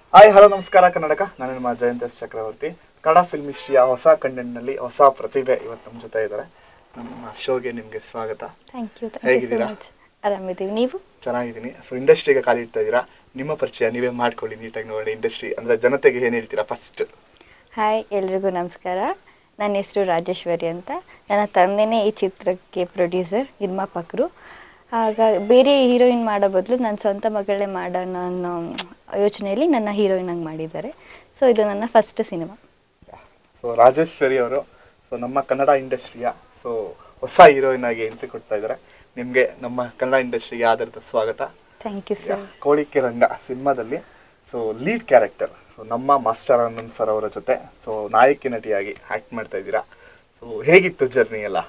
Hi hello ನಮಸ್ಕಾರ ಕನ್ನಡಕ ನಾನು ನಿಮ್ಮ ಜಯಂತ್ ಎಸ್ ಚಕ್ರವರ್ತಿ ಕನ್ನಡ ಫಿಲ್ಮ್ ಹಿಸ್ಟ್ರಿಯ ಹೊಸ ಕಂಟೆಂಟ್ನಲ್ಲಿ ಹೊಸ ಪ್ರತಿಭೆ ಇವತ್ತು ನಮ್ಮ ಜೊತೆ ಇದ್ದಾರೆ ನಮ್ಮ ಶೋಗೆ ನಿಮಗೆ ಸ್ವಾಗತ thank you thank you so ಹೇಗಿದ್ದೀರಾ? ಮಚ್ ಆರಾಮಿದ್ದೀವಿ ನೀವು ಚೆನ್ನಾಗಿದ್ದೀನಿ ಸೊ ಇಂಡಸ್ಟ್ರಿಗೆ ಕಾಲಿಡ್ತಾ ಇದ್ದೀರಾ ನಿಮ್ಮ ಪರಿಚಯ ನೀವೇ ಮಾಡ್ಕೊಳ್ಳಿ ನೀಟಾಗಿ ನೋಡಿ ಇಂಡಸ್ಟ್ರಿ ಅಂದರೆ ಜನತೆಗೆ ಏನು ಹೇಳ್ತೀರಾ ಫಸ್ಟ್ ಹಾಯ್ ಎಲ್ರಿಗೂ ನಮಸ್ಕಾರ ನನ್ನ ಹೆಸರು ರಾಜೇಶ್ವರಿ ಅಂತ ನನ್ನ ತಂದೆನೇ ಈ ಚಿತ್ರಕ್ಕೆ ಪ್ರೊಡ್ಯೂಸರ್ ನಿರ್ಮಾಪಕರು ಆಗ ಬೇರೆ ಹೀರೋಯಿನ್ ಮಾಡೋ ಬದಲು ನನ್ನ ಸ್ವಂತ ಮಗಳೇ ಮಾಡೋಣ ಅನ್ನೋ ಯೋಚನೆಯಲ್ಲಿ ನನ್ನ ಹೀರೋಯಿನ್ ಆಗಿ ಮಾಡಿದ್ದಾರೆ ಸೊ ಇದು ನನ್ನ ಫಸ್ಟ್ ಸಿನಿಮಾ ಸೊ ರಾಜೇಶ್ವರಿ ಅವರು ಸೊ ನಮ್ಮ ಕನ್ನಡ ಇಂಡಸ್ಟ್ರಿಯ ಸೊ ಹೊಸ ಹೀರೋಯಿನ್ ಆಗಿ ಎಂಟ್ರಿ ಕೊಡ್ತಾ ಇದ್ದಾರೆ ನಿಮಗೆ ನಮ್ಮ ಕನ್ನಡ ಇಂಡಸ್ಟ್ರಿಗೆ ಆಧಾರಿತ ಸ್ವಾಗತ thank you sir Kolike Ranga ಸಿನಿಮಾದಲ್ಲಿ ಸೊ ಲೀಡ್ ಕ್ಯಾರೆಕ್ಟರ್ ಸೊ ನಮ್ಮ ಮಾಸ್ಟರ್ ಆನಂದ್ ಸರ್ ಅವರ ಜೊತೆ ಸೊ ನಾಯಕಿ ನಟಿಯಾಗಿ ಆ್ಯಕ್ಟ್ ಮಾಡ್ತಾ ಇದ್ದೀರಾ ಸೊ ಹೇಗಿತ್ತು ಜರ್ನಿ ಎಲ್ಲ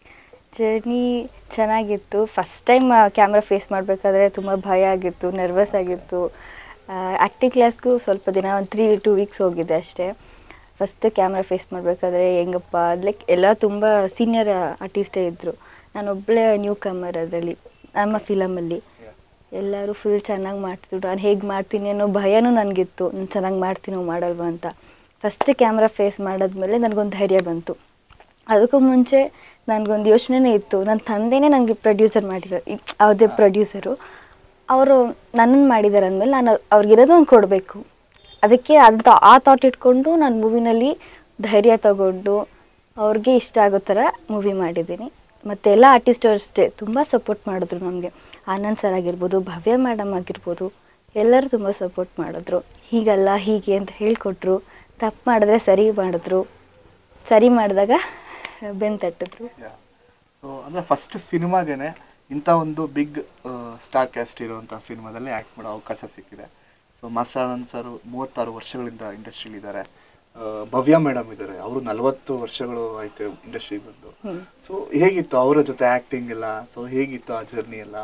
ಜರ್ನಿ ಚೆನ್ನಾಗಿತ್ತು ಫಸ್ಟ್ ಟೈಮ್ ಕ್ಯಾಮ್ರಾ ಫೇಸ್ ಮಾಡಬೇಕಾದ್ರೆ ತುಂಬ ಭಯ ಆಗಿತ್ತು ನರ್ವಸ್ ಆಗಿತ್ತು ಆ್ಯಕ್ಟಿಂಗ್ ಕ್ಲಾಸ್ಗೂ ಸ್ವಲ್ಪ ದಿನ ಒಂದು ತ್ರೀ ಟೂ ವೀಕ್ಸ್ ಹೋಗಿದ್ದೆ ಅಷ್ಟೇ ಫಸ್ಟ್ ಕ್ಯಾಮ್ರಾ ಫೇಸ್ ಮಾಡಬೇಕಾದ್ರೆ ಹೆಂಗಪ್ಪ ಲೈಕ್ ಎಲ್ಲ ತುಂಬ ಸೀನಿಯರ್ ಆರ್ಟಿಸ್ಟೇ ಇದ್ದರು ನಾನೊಬ್ಬಳೇ ನ್ಯೂ ಕಮರ್ ಅದರಲ್ಲಿ ನಮ್ಮ ಫಿಲಮಲ್ಲಿ ಎಲ್ಲರೂ ಫುಲ್ ಚೆನ್ನಾಗಿ ಮಾಡ್ತಿದ್ರು ನಾನು ಹೇಗೆ ಮಾಡ್ತೀನಿ ಅನ್ನೋ ಭಯನೂ ನನಗಿತ್ತು ನಾನು ಚೆನ್ನಾಗಿ ಮಾಡ್ತೀನೋ ಮಾಡಲ್ವಾ ಅಂತ ಫಸ್ಟ್ ಕ್ಯಾಮ್ರಾ ಫೇಸ್ ಮಾಡಿದ್ಮೇಲೆ ನನಗೊಂದು ಧೈರ್ಯ ಬಂತು ಅದಕ್ಕೂ ಮುಂಚೆ ನನಗೊಂದು ಯೋಚನೆನೇ ಇತ್ತು ನನ್ನ ತಂದೆನೇ ನನಗೆ ಪ್ರೊಡ್ಯೂಸರ್ ಮಾಡಿರೋ ಯಾವುದೇ ಪ್ರೊಡ್ಯೂಸರು ಅವರು ನನ್ನನ್ನು ಮಾಡಿದ್ದಾರೆ ಅಂದಮೇಲೆ ನಾನು ಅವ್ರಿಗಿರೋದು ಒಂದು ಕೊಡಬೇಕು ಅದಕ್ಕೆ ಅಂತ ಆ ಥಾಟ್ ಇಟ್ಕೊಂಡು ನಾನು ಮೂವಿನಲ್ಲಿ ಧೈರ್ಯ ತಗೊಂಡು ಅವ್ರಿಗೆ ಇಷ್ಟ ಆಗೋ ಥರ ಮೂವಿ ಮಾಡಿದ್ದೀನಿ ಮತ್ತು ಎಲ್ಲ ಆರ್ಟಿಸ್ಟು ಅಷ್ಟೇ ತುಂಬ ಸಪೋರ್ಟ್ ಮಾಡಿದ್ರು ನಮಗೆ ಆನಂದ್ ಸರ್ ಆಗಿರ್ಬೋದು ಭವ್ಯ ಮೇಡಮ್ ಆಗಿರ್ಬೋದು ಎಲ್ಲರೂ ತುಂಬ ಸಪೋರ್ಟ್ ಮಾಡಿದ್ರು ಹೀಗಲ್ಲ ಹೀಗೆ ಅಂತ ಹೇಳಿಕೊಟ್ರು ತಪ್ಪು ಮಾಡಿದ್ರೆ ಸರಿ ಮಾಡಿದ್ರು ಸರಿ ಮಾಡಿದಾಗ ಬೆನ್ ತಟ್ಟಿದ್ರು ಸೊ ಅಂದರೆ ಫಸ್ಟ್ ಸಿನಿಮಾಗೇನೆ ಇಂಥ ಒಂದು ಬಿಗ್ ಸ್ಟಾರ್ ಕ್ಯಾಸ್ಟ್ ಇರುವಂಥ ಸಿನಿಮಾದಲ್ಲಿ ಆ್ಯಕ್ಟ್ ಮಾಡೋ ಅವಕಾಶ ಸಿಕ್ಕಿದೆ ಸೊ ಮಾಸ್ಟರ್ ಆನಂದ್ ಸರ್ ಮೂವತ್ತಾರು ವರ್ಷಗಳಿಂದ ಇಂಡಸ್ಟ್ರಿಲಿ ಇದ್ದಾರೆ ಭವ್ಯ ಮೇಡಮ್ ಇದ್ದಾರೆ ಅವರು ನಲವತ್ತು ವರ್ಷಗಳು ಆಯ್ತು ಇಂಡಸ್ಟ್ರಿಗೆ ಬಂದು ಹ್ಮ್. ಸೊ ಹೇಗಿತ್ತು ಅವರ ಜೊತೆ ಆ್ಯಕ್ಟಿಂಗ್ ಎಲ್ಲ ಸೊ ಹೇಗಿತ್ತು ಆ ಜರ್ನಿ ಎಲ್ಲ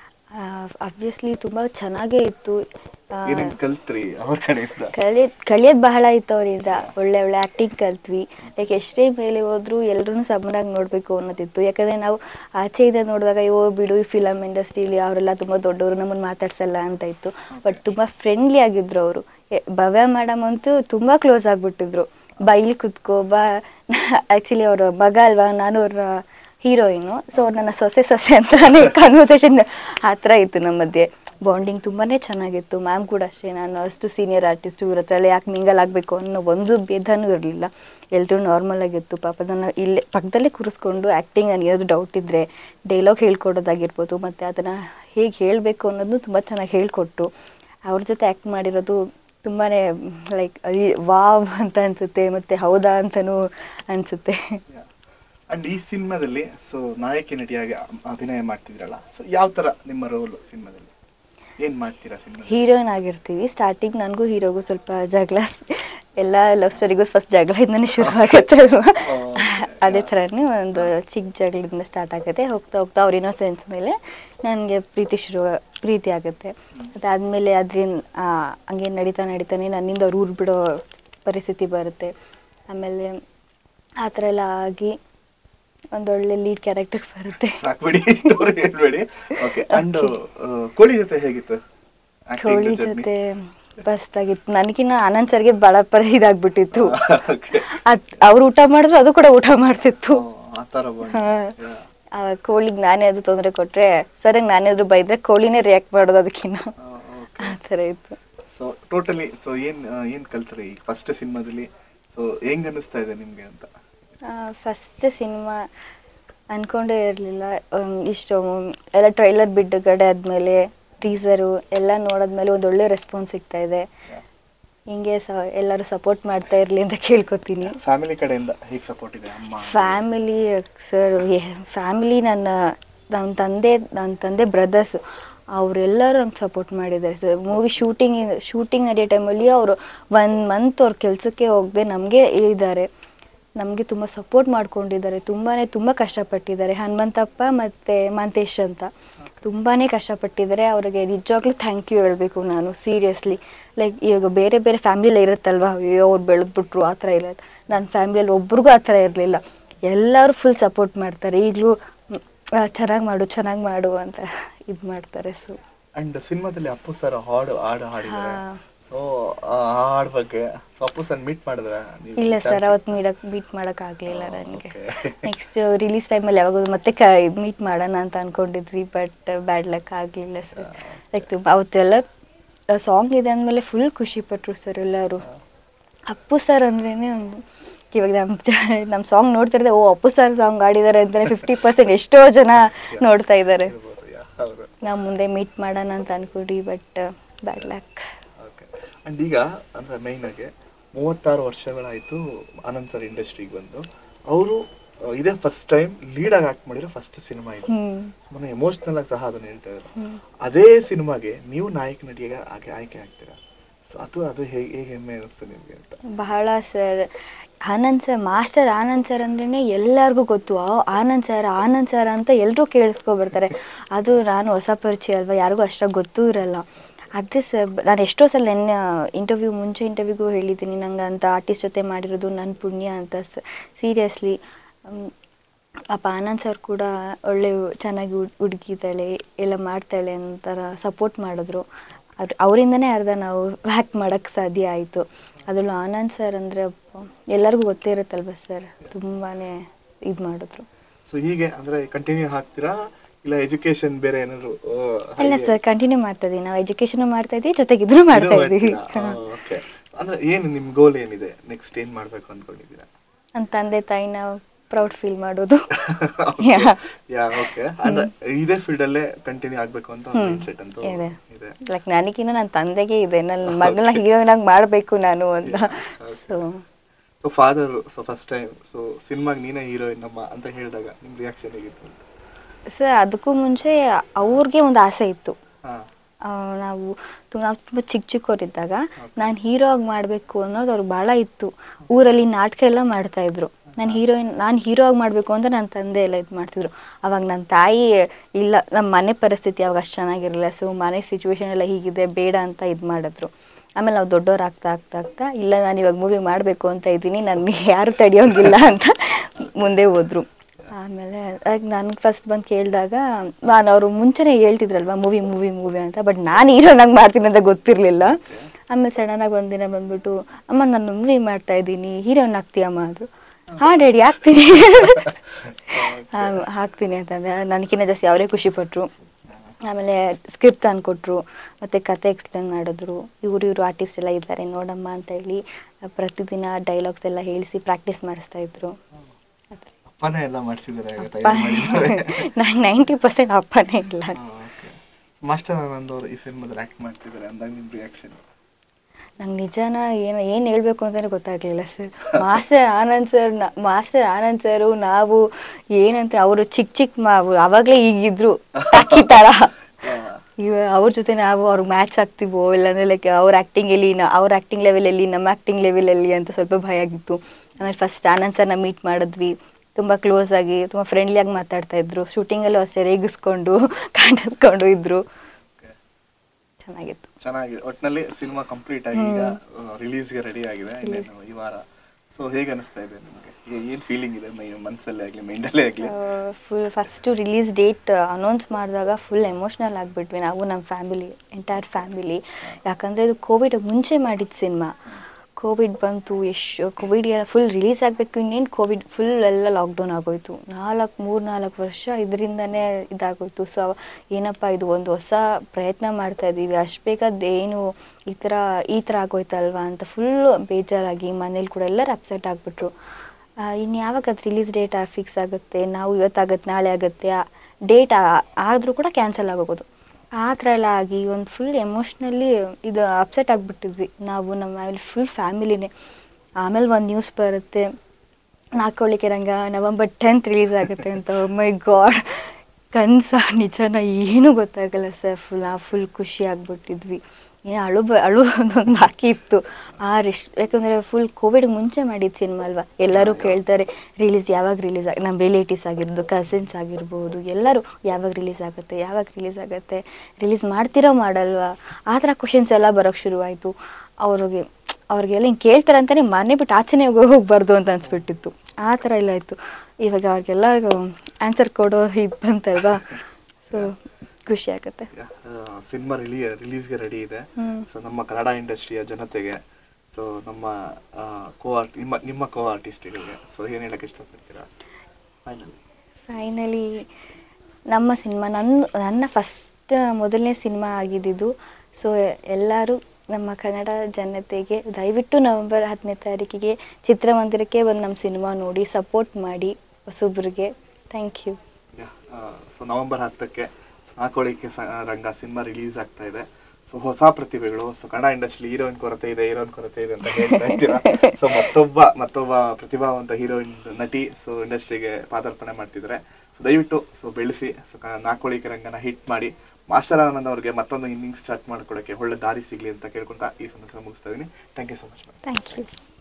ಅಬ್ವಿಯಸ್ಲಿ ತುಂಬ ಚೆನ್ನಾಗೇ ಇತ್ತು ಆ, ಏನೇನು ಕಲ್ತ್ರಿ ಅವ್ರ ಕಡೆಯಿಂದ ಕಲಿಯೋದು ಕಲಿಯೋದು ಬಹಳ ಇತ್ತು ಅವರಿಂದ ಒಳ್ಳೆ ಒಳ್ಳೆ ಆ್ಯಕ್ಟಿಂಗ್ ಕಲ್ತ್ವಿ ಲೈಕ್ ಎಷ್ಟೇ ಮೇಲೆ ಹೋದ್ರು ಎಲ್ಲರೂ ಸಮನಾಗಿ ನೋಡಬೇಕು ಅನ್ನೋದಿತ್ತು ಯಾಕಂದರೆ ನಾವು ಆಚೆಯಿಂದ ನೋಡಿದಾಗ ಅಯ್ಯೋ ಬಿಡು ಈ ಫಿಲಮ್ ಇಂಡಸ್ಟ್ರೀಲಿ ಅವರೆಲ್ಲ ತುಂಬ ದೊಡ್ಡವರು ನಮ್ಮನ್ನು ಮಾತಾಡ್ಸಲ್ಲ ಅಂತ ಇತ್ತು ಬಟ್ ತುಂಬ ಫ್ರೆಂಡ್ಲಿ ಆಗಿದ್ರು ಅವರು ಭವ್ಯ ಮೇಡಮ್ ಅಂತೂ ತುಂಬ ಕ್ಲೋಸ್ ಆಗಿಬಿಟ್ಟಿದ್ರು ಬಾ ಇಲ್ಲಿ ಕುತ್ಕೋ ಬಾ ಆ್ಯಕ್ಚುಲಿ ಅವ್ರ ಮಗ ಅಲ್ವಾ ನಾನು ಅವ್ರ ಹೀರೋಯಿನು ಸೊ ಅವ್ರು ನನ್ನ ಸೊಸೆ ಸೊಸೆ ಅಂತಾನೆ ಕನ್ವರ್ಸೇಷನ್ ಆ ಥರ ಇತ್ತು ನಮ್ಮ ಮಧ್ಯೆ ಬಾಂಡಿಂಗ್ ತುಂಬಾ ಚೆನ್ನಾಗಿತ್ತು ಮ್ಯಾಮ್ ಕೂಡ ಅಷ್ಟೇ ನಾನು ಅಷ್ಟು ಸೀನಿಯರ್ ಆರ್ಟಿಸ್ಟು ಇವ್ರ ಹತ್ರ ಎಲ್ಲ ಯಾಕೆ ಮಿಂಗಲ್ ಆಗಬೇಕು ಅನ್ನೋ ಒಂದು ಭೇದನೂ ಇರಲಿಲ್ಲ ಎಲ್ಲರೂ ನಾರ್ಮಲ್ ಆಗಿತ್ತು ಪಾಪ ನನ್ನ ಇಲ್ಲೇ ಪಕ್ಕದಲ್ಲೇ ಕೂರಿಸ್ಕೊಂಡು ಆ್ಯಕ್ಟಿಂಗ್ ನನಗೆ ಏನಾದರೂ ಡೌಟ್ ಇದ್ದರೆ ಡೈಲಾಗ್ ಹೇಳ್ಕೊಡೋದಾಗಿರ್ಬೋದು ಮತ್ತು ಅದನ್ನು ಹೇಗೆ ಹೇಳಬೇಕು ಅನ್ನೋದು ತುಂಬ ಚೆನ್ನಾಗಿ ಹೇಳ್ಕೊಟ್ಟು ಅವ್ರ ಜೊತೆ ಆ್ಯಕ್ಟ್ ಮಾಡಿರೋದು ತುಂಬಾ ಲೈಕ್ ವಾವ್ ಅಂತ ಅನಿಸುತ್ತೆ ಮತ್ತು ಹೌದಾ ಅಂತಲೂ ಅನಿಸುತ್ತೆ ಅಂಡ್ ಈ ಸಿನಿಮಾದಲ್ಲಿ ಸೊ ನಾಯಕಿ ನಟಿಯಾಗಿ ಅಭಿನಯ ಮಾಡ್ತಿದ್ರಲ್ಲ ಸೊ ಯಾವ ಥರ ನಿಮ್ಮ ರೋಲ್ ಸಿನಿಮಾದಲ್ಲಿ ಏನು ಮಾಡ್ತೀರಾ ಸಿನಿಮಾ ಹೀರೋಯಿನ್ ಆಗಿರ್ತೀವಿ ಸ್ಟಾರ್ಟಿಂಗ್ ನನಗೂ ಹೀರೋಗೂ ಸ್ವಲ್ಪ ಜಗಳ ಎಲ್ಲ ಲವ್ ಸ್ಟೋರಿಗೂ ಫಸ್ಟ್ ಜಗಳದಿಂದನೇ ಶುರು ಆಗುತ್ತೆ ಅಲ್ವಾ ಅದೇ ಥರನೇ ಒಂದು ಚಿಕ್ಕ ಜಗಳದಿಂದ ಸ್ಟಾರ್ಟ್ ಆಗುತ್ತೆ ಹೋಗ್ತಾ ಹೋಗ್ತಾ ಅವ್ರ ಇನ್ನೋಸೆನ್ಸ್ ಮೇಲೆ ನನಗೆ ಪ್ರೀತಿ ಶುರು ಪ್ರೀತಿ ಆಗುತ್ತೆ ಅದಾದಮೇಲೆ ಅದರಿಂದ ಹಂಗೆ ನಡೀತಾ ನಡೀತಾನೆ ನನ್ನಿಂದ ಅವ್ರು ಊರು ಬಿಡೋ ಪರಿಸ್ಥಿತಿ ಬರುತ್ತೆ ಆಮೇಲೆ ಆ ಥರ ಎಲ್ಲ ಆಗಿ ಒಂದೊಳ್ಳೆ ಲೀಡ್ ಕ್ಯಾರೆಕ್ಟರ್ ಬರುತ್ತೆ ಸಾಕ್ಬಿಡಿ ಸ್ಟೋರಿ ಹೇಳ್ಬೇಡಿ ಓಕೆ ಅಂಡ್ ಕೋಳಿ ಜೊತೆ ಹೇಗಿತ್ತು Acting ಕೋಳಿ journey? ಜೊತೆ ಬಸ್ತಾಗಿತ್ತು ನನಗಿನ್ನ ಆನಂದ್ ಸರ್ಗೆ ಭಾಳ ಪರ ಇದಾಗ್ಬಿಟ್ಟಿತ್ತು Okay. ಅದ್ ಅವ್ರು ಊಟ ಮಾಡಿದ್ರು ಅದು ಕೂಡ ಊಟ ಮಾಡ್ತಿತ್ತು ಓ, ಆ ಥರ ಬಂದು ಹಾ. ಆ ಕೋಳಿಗೆ ನಾನೇ ಅದು ತೊಂದರೆ ಕೊಟ್ರೆ ಸರಿಯಾಗಿ ನಾನೇ ಆದ್ರೂ ಬೈದ್ರೆ ಕೋಳಿನೇ ರಿಯಾಕ್ಟ್ ಮಾಡೋದು ಅದಕ್ಕಿನ್ನ ಆ ಥರ ಇತ್ತು ಸೊ ಟೋಟಲಿ ಸೊ ಏನ್ ಆ, ಏನ್ ಕಲ್ತ್ರಿ ಈ ಫಸ್ಟ್ ಸಿನಿಮಾದಲ್ಲಿ ಸೊ ಹೆಂಗ್ ಅನಿಸ್ತಾ ಇದೆ ನಿಮ್ಗೆ ಅಂತ ಫಸ್ಟ್ ಸಿನಿಮಾ ಅನ್ಕೊಂಡೇ ಇರಲಿಲ್ಲ ಇಷ್ಟು ಎಲ್ಲ ಟ್ರೈಲರ್ ಬಿಡುಗಡೆ ಆದಮೇಲೆ ಟೀಸರು ಎಲ್ಲ ನೋಡಿದ್ಮೇಲೆ ಒಂದು ಒಳ್ಳೆ ರೆಸ್ಪಾನ್ಸ್ ಸಿಗ್ತಾ ಇದೆ ಹಿಂಗೆ ಸ ಎಲ್ಲರೂ ಸಪೋರ್ಟ್ ಮಾಡ್ತಾ ಇರಲಿ ಅಂತ ಕೇಳ್ಕೊತೀನಿ ಫ್ಯಾಮಿಲಿ ಕಡೆಯಿಂದ ಹೇಗೆ ಸಪೋರ್ಟ್ ಇದೆ ಅಮ್ಮ ಫ್ಯಾಮಿಲಿ ಸರ್ ಫ್ಯಾಮಿಲಿ ನನ್ನ ನನ್ನ ತಂದೆ ನನ್ನ ತಂದೆ ಬ್ರದರ್ಸ್ ಅವರೆಲ್ಲರೂ ನಂಗೆ ಸಪೋರ್ಟ್ ಮಾಡಿದ್ದಾರೆ ಸರ್ ಮೂವಿ ಶೂಟಿಂಗ್ ಶೂಟಿಂಗ್ ನಡೆಯೋ ಟೈಮಲ್ಲಿ ಅವರು ಒನ್ ಮಂತ್ ಅವ್ರ ಕೆಲಸಕ್ಕೆ ಹೋಗದೆ ನಮಗೆ ಇದ್ದಾರೆ ನಮಗೆ ತುಂಬ ಸಪೋರ್ಟ್ ಮಾಡ್ಕೊಂಡಿದ್ದಾರೆ ತುಂಬಾ ತುಂಬ ಕಷ್ಟಪಟ್ಟಿದ್ದಾರೆ ಹನುಮಂತಪ್ಪ ಮತ್ತು ಮಾಂತೇಶ್ ಅಂತ ತುಂಬಾ ಕಷ್ಟಪಟ್ಟಿದ್ದಾರೆ ಅವ್ರಿಗೆ ನಿಜವಾಗ್ಲೂ ಥ್ಯಾಂಕ್ ಯು ಹೇಳಬೇಕು ನಾನು ಸೀರಿಯಸ್ಲಿ ಲೈಕ್ ಇವಾಗ ಬೇರೆ ಬೇರೆ ಫ್ಯಾಮಿಲಿ ಇರುತ್ತಲ್ವಾ ಅಯ್ಯೋ ಅವ್ರು ಬೆಳೆದ್ಬಿಟ್ರು ಆ ಥರ ಇಲ್ಲ ನನ್ನ ಫ್ಯಾಮಿಲಿಯಲ್ಲಿ ಒಬ್ರಿಗೂ ಆ ಥರ ಇರಲಿಲ್ಲ ಎಲ್ಲರೂ ಫುಲ್ ಸಪೋರ್ಟ್ ಮಾಡ್ತಾರೆ ಈಗಲೂ ಚೆನ್ನಾಗಿ ಮಾಡು ಚೆನ್ನಾಗಿ ಮಾಡು ಅಂತ ಇದು ಮಾಡ್ತಾರೆ ಸೊ ಅಂಡ್ ಸಿನಿಮಾದಲ್ಲಿ ಅಪ್ಪು ಸರ್ ಹಾಡು ಹಾಡು ಹಾಡಿದ್ದಾರೆ ಹಾ. ಸೊ ಆ ಹಾಡ್ ಬಗ್ಗೆ ಸೊ ಅಪ್ಪು ಸರ್ ಮೀಟ್ ಮಾಡಿದ್ರ ಇಲ್ಲ ಸರ್ ಅವತ್ತು ಮೀಡಕ್ ಮೀಟ್ ಮಾಡಕ್ ಆಗ್ಲಿಲ್ಲ ನನಗೆ Okay. ನೆಕ್ಸ್ಟ್ ರಿಲೀಸ್ ಟೈಮಲ್ಲಿ ಯಾವಾಗ ಮತ್ತೆ ಕ ಮೀಟ್ ಮಾಡೋಣ ಅಂತ ಅನ್ಕೊಂಡಿದ್ವಿ ಬಟ್ ಬ್ಯಾಡ್ ಲಕ್ ಆಗಲಿಲ್ಲ ಸರ್ ಲೈಕ್ ತುಂಬ ಅವತ್ತೆಲ್ಲ ಸಾಂಗ್ ಇದೆ ಅಂದಮೇಲೆ ಫುಲ್ ಖುಷಿ ಪಟ್ರು ಸರ್ ಎಲ್ಲರೂ ಅಪ್ಪು ಸರ್ ಅಂದ್ರೇನೆ ಒಂದು ಇವಾಗ ನಮ್ಮ ನಮ್ಮ ಸಾಂಗ್ ನೋಡ್ತಿರ್ದೆ ಓ ಅಪ್ಪು ಸರ್ ಸಾಂಗ್ ಆಡಿದ್ದಾರೆ ಅಂತಾನೆ ಫಿಫ್ಟಿ ಪರ್ಸೆಂಟ್ ಎಷ್ಟೋ ಜನ ನೋಡ್ತಾ ಇದ್ದಾರೆ ಇರ್ಬೋದು, ಯಾ, ಹೌದು ನಾವು ಮುಂದೆ ಮೀಟ್ ಮಾಡೋಣ ಅಂತ ಅನ್ಕೊಂಡ್ವಿ but bad luck okay and ಈಗ ಅಂದ್ರೆ ಮೈನ್ ಆಗಿ ಮೂವತ್ತಾರು ವರ್ಷಗಳಾಯ್ತು ಆನಂದ್ ಸರ್ ಇಂಡಸ್ಟ್ರಿಗೆ ಬಂದು ಅವರು ಇದೇ ಫಸ್ಟ್ ಟೈಮ್ ಲೀಡ್ ಆಗಿ ಆಕ್ಟ್ ಮಾಡಿರೋ ಫಸ್ಟ್ ಸಿನಿಮಾ ಇದು ಹ್ಮ್ ಮೊನ್ನೆ ಎಮೋಷ್ನಲ್ ಆಗಿ ಸಹ ಅದನ್ನ ಹೇಳ್ತಾ ಇದ್ರು ಹ್ಮ್. ಅದೇ ಸಿನಿಮಾಗೆ ನೀವು ನಾಯಕ ನಟಿಯಾಗಿ ಆಕೆ ಆಯ್ಕೆ ಆಗ್ತೀರಾ ಸೊ ಅದು ಅದು ಹೇಗೆ ಹೇಗೆ ಹೆಮ್ಮೆ ಅನಿಸ್ತು ನಿಮಗೆ ಅಂತ ಬಹಳ sir Anand sir master Anand sir ಅಂದ್ರೇ ಎಲ್ಲರಿಗೂ ಗೊತ್ತು ಆ ಆನಂದ್ ಸರ್ ಆನಂದ್ ಸರ್ ಅಂತ ಎಲ್ಲರೂ ಕೇಳಿಸ್ಕೊಬರ್ತಾರೆ ಅದು ನಾನು ಹೊಸ ಪರಿಚಯ ಅಲ್ವಾ ಯಾರಿಗೂ ಅಷ್ಟಾಗಿ ಗೊತ್ತೂ ಇರಲ್ಲ ಅದೇ ಸರ್ ನಾನು ಎಷ್ಟೋ ಸಲ ನನ್ನ ಇಂಟರ್ವ್ಯೂ ಮುಂಚೆ ಇಂಟರ್ವ್ಯೂಗೂ ಹೇಳಿದ್ದೀನಿ ನಂಗೆ ಅಂತ ಆರ್ಟಿಸ್ಟ್ ಜೊತೆ ಮಾಡಿರೋದು ನನ್ನ ಪುಣ್ಯ ಅಂತ ಸೀರಿಯಸ್ಲಿ ಪಾಪ ಆನಂದ್ ಸರ್ ಕೂಡ ಒಳ್ಳೆ ಚೆನ್ನಾಗಿ ಹುಡುಗಿದ್ದಾಳೆ ಎಲ್ಲ ಮಾಡ್ತಾಳೆ ಅಂತಾರ ಸಪೋರ್ಟ್ ಮಾಡಿದ್ರು ಅವ್ರ ಅವರಿಂದನೇ ಅರ್ಧ ನಾವು ಆ್ಯಕ್ಟ್ ಮಾಡೋಕ್ಕೆ ಸಾಧ್ಯ ಆಯಿತು ಅದರಲ್ಲೂ ಆನಂದ್ ಸರ್ ಅಂದರೆ ಎಲ್ಲರಿಗೂ ಗೊತ್ತೇ ಇರುತ್ತಲ್ವ ಸರ್ ತುಂಬಾ ಇದು ಮಾಡಿದ್ರು ಸೊ ಹೀಗೆ ಅಂದ್ರೆ ಕಂಟಿನ್ಯೂ ಹಾಕ್ತೀರಾ ಇಲ್ಲ ಎಜುಕೇಶನ್ ಬೇರೆ ಏನಾದ್ರು ಇಲ್ಲ ಸರ್ ಕಂಟಿನ್ಯೂ ಮಾಡ್ತಾ ಇದೀವಿ ನಾವು ಎಜುಕೇಶನ್ ಮಾಡ್ತಾ ಇದೀವಿ ಜೊತೆಗೆ ಇದನ್ನು ಮಾಡ್ತಾ ಇದ್ದೀವಿ ಓಕೆ ಅಂದ್ರೆ ಏನು ನಿಮ್ ಗೋಲ್ ಏನಿದೆ ನೆಕ್ಸ್ಟ್ ಏನ್ ಮಾಡ್ಬೇಕು ಅನ್ಕೊಂಡಿದ್ದೀರಾ ನನ್ನ ತಂದೆ ತಾಯಿನ ಪ್ರೌಡ್ ಫೀಲ್ ಮಾಡೋದು ಯಾ ಓಕೆ ಅಂದ್ರೆ ಇದೇ ಫೀಲ್ಡ್ ಅಲ್ಲೇ ಕಂಟಿನ್ಯೂ ಆಗ್ಬೇಕು ಅಂತ ಒಂದು ಮೈಂಡ್ ಸೆಟ್ ಅಂತೂ ಇದೆ ಇದೆ ಲೈಕ್ ನನಗಿನ್ನ ನನ್ನ ತಂದೆಗೆ ಇದೆ ನನ್ನ ಮಗಳನ್ನ ಹೀರೋಯಿನಾಗಿ ಮಾಡಬೇಕು ನಾನು ಅಂತ so so father so first time so ಸಿನಿಮಾಗೆ ನೀನೇ ಹೀರೋಯಿನ್ ನಮ್ಮ ಅಂತ ಹೇಳಿದಾಗ ನಿಮ್ ರಿಯಾಕ್ಷನ್ ಹೇಗಿತ್ತು ಅಂತ ಸರ್ ಅದಕ್ಕೂ ಮುಂಚೆ ಅವ್ರಿಗೆ ಒಂದು ಆಸೆ ಇತ್ತು ಹಾ ಆ, ನಾವು ತು- ನಾವು ತುಂಬ ಚಿಕ್ಕ ಚಿಕ್ಕವರಿದ್ದಾಗ ನಾನು ಹೀರೋ ಆಗಿ ಮಾಡಬೇಕು ಅನ್ನೋದು ಅವ್ರಿಗೆ ಭಾಳ ಇತ್ತು ಊರಲ್ಲಿ ನಾಟಕ ಎಲ್ಲ ಮಾಡ್ತಾ ಇದ್ರು ನಾನು ಹೀರೋಯಿನ್ ನಾನು ಹೀರೋ ಆಗಿ ಮಾಡಬೇಕು ಅಂತ ನನ್ನ ತಂದೆ ಎಲ್ಲ ಇದು ಮಾಡ್ತಿದ್ರು ಅವಾಗ ನನ್ನ ತಾಯಿ ಇಲ್ಲ ನಮ್ಮ ಮನೆ ಪರಿಸ್ಥಿತಿ ಅವಾಗ ಅಷ್ಟು ಚೆನ್ನಾಗಿರಲಿಲ್ಲ ಸೊ ಮನೆ ಸಿಚುವೇಶನ್ ಎಲ್ಲ ಹೀಗಿದೆ ಬೇಡ ಅಂತ ಇದು ಮಾಡಿದ್ರು ಆಮೇಲೆ ನಾವು ದೊಡ್ಡವ್ರು ಆಗ್ತಾ ಆಗ್ತಾ ಆಗ್ತಾ ಇಲ್ಲ ನಾನು ಇವಾಗ ಮೂವಿ ಮಾಡಬೇಕು ಅಂತ ಇದ್ದೀನಿ ನನಗೆ ಯಾರು ತಡೆಯೋಂಗಿಲ್ಲ ಅಂತ ಮುಂದೆ ಹೋದ್ರು ಆಮೇಲೆ ನನಗೆ ಫಸ್ಟ್ ಬಂದು ಕೇಳಿದಾಗ ನಾನು ಅವರು ಮುಂಚೆನೇ ಹೇಳ್ತಿದ್ರಲ್ವ ಮೂವಿ ಮೂವಿ ಮೂವಿ ಅಂತ ಬಟ್ ನಾನು ಹೀರೋನಾಗಿ ಮಾಡ್ತೀನಿ ಅಂತ ಗೊತ್ತಿರಲಿಲ್ಲ ಆಮೇಲೆ ಸಡನ್ನಾಗಿ ಒಂದಿನ ಬಂದ್ಬಿಟ್ಟು ಅಮ್ಮ ನಾನು ಮೂವಿ ಮಾಡ್ತಾ ಇದ್ದೀನಿ ಹೀರೋನ್ ಆಗ್ತೀಯಮ್ಮ ಅದು ಹಾಂ ಡ್ಯಾಡಿ ಆಗ್ತೀನಿ ಆ, ಹಾಕ್ತೀನಿ ಅಂತಂದೆ ನನಗಿನ್ನ ಜಾಸ್ತಿ ಅವರೇ ಖುಷಿ ಪಟ್ರು ಆಮೇಲೆ ಸ್ಕ್ರಿಪ್ಟ್ ತಂದ್ಕೊಟ್ರು ಮತ್ತು ಕತೆ ಎಕ್ಸ್ಪ್ಲೇನ್ ಮಾಡಿದ್ರು ಇವರು ಇವರು ಆರ್ಟಿಸ್ಟ್ ಎಲ್ಲ ಇದ್ದಾರೆ ನೋಡಮ್ಮ ಅಂತ ಹೇಳಿ ಪ್ರತಿದಿನ ಡೈಲಾಗ್ಸ್ ಎಲ್ಲ ಹೇಳಿಸಿ ಪ್ರಾಕ್ಟೀಸ್ ಮಾಡಿಸ್ತಾ ಇದ್ರು ಆ ಥರ. ಅಪ್ಪನೇ ಎಲ್ಲ ಮಾಡಿಸಿದ್ದಾರೆ ಅಪ್ಪ ನಂಗೆ ನೈಂಟಿ ಪರ್ಸೆಂಟ್ ಅಪ್ಪನೇ ಇಲ್ಲ ಮಾಸ್ಟರ್ ಆನಂದ್ ಅವರು ಈ ಸಿನಿಮಾದಲ್ಲಿ ಆಕ್ಟ್ ಮಾಡ್ತಿದ್ದಾರೆ ಅಂದಾಗ ನಿಮ್ ರಿಯಾಕ್ಷನ್ ನಂಗೆ ನಿಜಾನ ಏನು ಏನು ಹೇಳ್ಬೇಕು ಅಂತಲೇ ಗೊತ್ತಾಗಲಿಲ್ಲ sir master Anand sir master Anand sir ನಾವು ಏನಂತ ಅವರು ಚಿಕ್ಕ ಚಿಕ್ಕ ಮಾ ಅವಾಗಲೇ ಈಗಿದ್ರು ಟಾಕಿ ಥರ ಇವ ಅವ್ರ ಜೊತೆ ನಾವು ಅವ್ರಿಗೆ ಮ್ಯಾಚ್ ಆಗ್ತೀವೋ ಇಲ್ಲಾಂದ್ರೆ ಲೈಕ್ ಅವ್ರ ಆ್ಯಕ್ಟಿಂಗ್ ಎಲ್ಲಿ ನ- ಅವ್ರ ಆ್ಯಕ್ಟಿಂಗ್ ಲೆವೆಲಲ್ಲಿ ನಮ್ಮ ಆ್ಯಕ್ಟಿಂಗ್ ಲೆವೆಲಲ್ಲಿ ಅಂತ ಸ್ವಲ್ಪ ಭಯ ಆಗಿತ್ತು ಆಮೇಲೆ ಫಸ್ಟ್ ಆನಂದ್ ಸರ್ನ ಮೀಟ್ ಮಾಡಿದ್ವಿ ತುಂಬ ಕ್ಲೋಸ್ ಆಗಿ ತುಂಬ ಫ್ರೆಂಡ್ಲಿಯಾಗಿ ಮಾತಾಡ್ತಾ ಇದ್ರು ಶೂಟಿಂಗಲ್ಲೂ ಅಷ್ಟೇ ರೇಗಿಸ್ಕೊಂಡು ಕಾಣಿಸ್ಕೊಂಡು ಇದ್ರು ಚೆನ್ನಾಗಿತ್ತು ಚೆನ್ನಾಗಿದೆ ಒಟ್ನಲ್ಲಿ ಸಿನಿಮಾ ಕಂಪ್ಲೀಟ್ ಆಗಿ ಈಗ ರಿಲೀಸ್ಗೆ ರೆಡಿ ಆಗಿದೆ ಇನ್ನೇನು ಈ ವಾರ ಸೊ ಹೇಗೆ ಅನಿಸ್ತಾ ಇದೆ ನಿಮಗೆ ಏನ್ ಫೀಲಿಂಗ್ ಇದೆ ಮೈ ಮನಸ್ಸಲ್ಲೇ ಆಗಲಿ ಮೈಂಡಲ್ಲೇ ಆಗಲಿ full first release date announce ಮಾಡಿದಾಗ ಫುಲ್ ಎಮೋಷ್ನಲ್ ಆಗಿಬಿಟ್ವಿ ನಾವು ನಮ್ಮ ಫ್ಯಾಮಿಲಿ ಎಂಟೈರ್ ಫ್ಯಾಮಿಲಿ ಯಾಕಂದರೆ ಇದು ಕೋವಿಡ್ ಮುಂಚೆ ಮಾಡಿದ ಸಿನಿಮಾ ಕೋವಿಡ್ ಬಂತು ಎಷ್ಟು ಕೋವಿಡ್ ಫುಲ್ ರಿಲೀಸ್ ಆಗಬೇಕು ಇನ್ನೇನು ಕೋವಿಡ್ ಫುಲ್ ಎಲ್ಲ ಲಾಕ್ಡೌನ್ ಆಗೋಯ್ತು ನಾಲ್ಕು ಮೂರು ನಾಲ್ಕು ವರ್ಷ ಇದರಿಂದನೇ ಇದಾಗೋಯ್ತು ಸೊ ಏನಪ್ಪ ಇದು ಒಂದು ಹೊಸ ಪ್ರಯತ್ನ ಮಾಡ್ತಾ ಇದ್ದೀವಿ ಅಷ್ಟು ಬೇಕಾದೇನು ಈ ಥರ ಈ ಥರ ಆಗೋಯ್ತಲ್ವಾ ಅಂತ ಫುಲ್ ಬೇಜಾರಾಗಿ ಮನೇಲಿ ಕೂಡ ಎಲ್ಲರೂ ಅಪ್ಸೆಟ್ ಆಗಿಬಿಟ್ರು ಇನ್ನು ಯಾವಾಗ ಅದು ರಿಲೀಸ್ ಡೇಟ್ ಫಿಕ್ಸ್ ಆಗುತ್ತೆ ನಾವು ಇವತ್ತಾಗತ್ತೆ ನಾಳೆ ಆಗುತ್ತೆ ಡೇಟ್ ಆದರೂ ಕೂಡ ಕ್ಯಾನ್ಸಲ್ ಆಗೋಗೋದು ಆ ಥರ ಎಲ್ಲ ಆಗಿ ಒಂದು ಫುಲ್ ಎಮೋಷ್ನಲಿ ಇದು ಅಪ್ಸೆಟ್ ಆಗಿಬಿಟ್ಟಿದ್ವಿ ನಾವು ನಮ್ಮ ಫ್ಯಾಮಿಲಿ ಫುಲ್ ಫ್ಯಾಮಿಲಿನೇ ಆಮೇಲೆ ಒಂದು ನ್ಯೂಸ್ ಬರುತ್ತೆ ನಾಲ್ಕೊಳ್ಳಿಕೆ ರಂಗ ನವಂಬರ್ ಟೆಂತ್ ರಿಲೀಸ್ ಆಗುತ್ತೆ ಅಂತ ಮೈ ಗಾಡ್ ಕನ್ಸ ನಿಜನ ಏನೂ ಗೊತ್ತಾಗಲ್ಲ ಸರ್ ಫುಲ್ ಆ ಫುಲ್ ಖುಷಿ ಆಗ್ಬಿಟ್ಟಿದ್ವಿ ಏನು ಅಳು ಬ ಅಳು ಒಂದೊಂದು ಬಾಕಿ ಇತ್ತು ಆ ರಿಶ್ ಯಾಕಂದರೆ ಫುಲ್ ಕೋವಿಡ್ ಮುಂಚೆ ಮಾಡಿದ ಸಿನಿಮಾ ಅಲ್ವಾ ಎಲ್ಲರೂ ಕೇಳ್ತಾರೆ ರಿಲೀಸ್ ಯಾವಾಗ ರಿಲೀಸ್ ಆಗ ನಮ್ಮ ರಿಲೇಟಿವ್ಸ್ ಆಗಿರ್ಬೋದು ಕಸಿನ್ಸ್ ಆಗಿರ್ಬೋದು ಎಲ್ಲರೂ ಯಾವಾಗ ರಿಲೀಸ್ ಆಗುತ್ತೆ ಯಾವಾಗ ರಿಲೀಸ್ ಆಗುತ್ತೆ ರಿಲೀಸ್ ಮಾಡ್ತೀರೋ ಮಾಡಲ್ವಾ ಆ ಥರ ಕ್ವಶನ್ಸ್ ಎಲ್ಲ ಬರೋಕ್ಕೆ ಶುರುವಾಯಿತು ಅವ್ರಿಗೆ ಅವ್ರಿಗೆಲ್ಲ ಹಿಂಗೆ ಕೇಳ್ತಾರೆ ಅಂತಲೇ ಮನೆ ಬಿಟ್ಟು ಆಚೆನೇ ಹೋಗಿ ಹೋಗ್ಬಾರ್ದು ಅಂತ ಅನ್ಸ್ಬಿಟ್ಟಿತ್ತು ಆ ಥರ ಎಲ್ಲ ಇತ್ತು ಇವಾಗ ಅವ್ರಿಗೆಲ್ಲ ಆನ್ಸರ್ ಕೊಡೋ ಇದು ಬಂತಲ್ವಾ ಸೊ ಖುಷಿ ಆಗುತ್ತೆ ಸಿನಿಮಾ ರಿಲೀ ರಿಲೀಸ್ಗೆ ರೆಡಿ ಇದೆ ಹ್ಮ್. ಸೊ ನಮ್ಮ ಕನ್ನಡ ಇಂಡಸ್ಟ್ರಿಯ ಜನತೆಗೆ ಸೊ ನಮ್ಮ ಕೋ ಆರ್ಟ್ ನಿಮ್ಮ ನಿಮ್ಮ ಕೋ ಆರ್ಟಿಸ್ಟ್ಗಳಿಗೆ ಸೊ ಏನು ಹೇಳಕ್ಕೆ ಇಷ್ಟಪಡ್ತೀರಾ ಫೈನಲ್ ಫೈನಲಿ ನಮ್ಮ ಸಿನಿಮಾ ನನ್ನ ನನ್ನ ಫಸ್ಟ್ ಮೊದಲನೇ ಸಿನಿಮಾ ಆಗಿದ್ದಿದ್ದು ಸೊ ಎಲ್ಲರೂ ನಮ್ಮ ಕನ್ನಡ ಜನತೆಗೆ ದಯವಿಟ್ಟು ನವೆಂಬರ್ ಹತ್ತನೇ ತಾರೀಕಿಗೆ ಚಿತ್ರಮಂದಿರಕ್ಕೆ ಬಂದು ನಮ್ಮ ಸಿನಿಮಾ ನೋಡಿ ಸಪೋರ್ಟ್ ಮಾಡಿ ಹೊಸೊಬ್ರಿಗೆ ಥ್ಯಾಂಕ್ ಯು ಸೊ ನವೆಂಬರ್ ಹತ್ತಕ್ಕೆ ಸಾಕೋಳಿಕೆ ಸ- ರಂಗ ಸಿನಿಮಾ ರಿಲೀಸ್ ಆಗ್ತಾ ಇದೆ ಸೊ ಹೊಸ ಪ್ರತಿಭೆಗಳು ಸೊ ಕನ್ನಡ ಇಂಡಸ್ಟ್ರಿ ಹೀರೋಯಿನ್ ಕೊರತೆ ಇದೆ ಹೀರೋಯಿನ್ ಕೊರತೆ ಇದೆ ಅಂತ ಹೇಳ್ತಾ ಇದ್ದೀರಾ ಸೊ ಮತ್ತೊಬ್ಬ ಮತ್ತೊಬ್ಬ ಪ್ರತಿಭಾವಂತ ಹೀರೋಯಿನ್ ನಟಿ ಸೊ ಇಂಡಸ್ಟ್ರಿಗೆ ಪಾದಾರ್ಪಣೆ ಮಾಡ್ತಿದ್ದಾರೆ ಸೊ ದಯವಿಟ್ಟು ಸೊ ಬೆಳೆಸಿ ಸೊ ನಾಕೋಳಿಕೆ ರಂಗನ ಹಿಟ್ ಮಾಡಿ ಮಾಸ್ಟರ್ ಆನಂದ್ ಅವ್ರಿಗೆ ಮತ್ತೊಂದು ಇನ್ನಿಂಗ್ ಸ್ಟಾರ್ಟ್ ಮಾಡ್ಕೊಡಕ್ಕೆ ಒಳ್ಳೆ ದಾರಿ ಸಿಗ್ಲಿ ಅಂತ ಕೇಳ್ಕೊಂತ ಈ ಸಂದರ್ಭ ಮುಗಿಸ್ತಾ ಇದೀನಿ thank you so much thank you